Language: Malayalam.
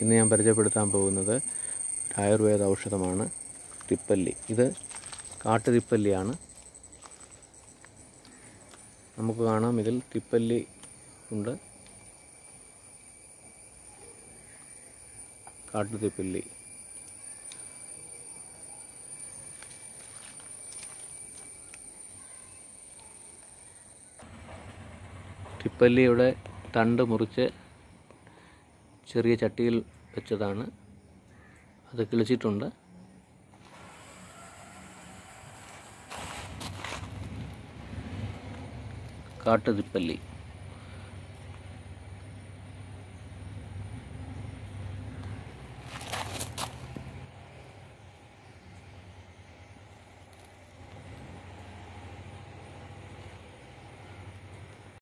ഇന്ന് ഞാൻ പരിചയപ്പെടുത്താൻ പോകുന്നത് ഒരു ആയുർവേദ ഔഷധമാണ് തിപ്പല്ലി ഇത് കാട്ടുതിപ്പല്ലിയാണ് നമുക്ക് കാണാം ഇതിൽ തിപ്പല്ലി ഉണ്ട് കാട്ടുതിപ്പല്ലി തിപ്പല്ലിയുടെ തണ്ട് മുറിച്ച് ചെറിയ ചട്ടിയിൽ വെച്ചതാണ് അത് കിളിച്ചിട്ടുണ്ട് കാട്ടുതിപ്പല്ലി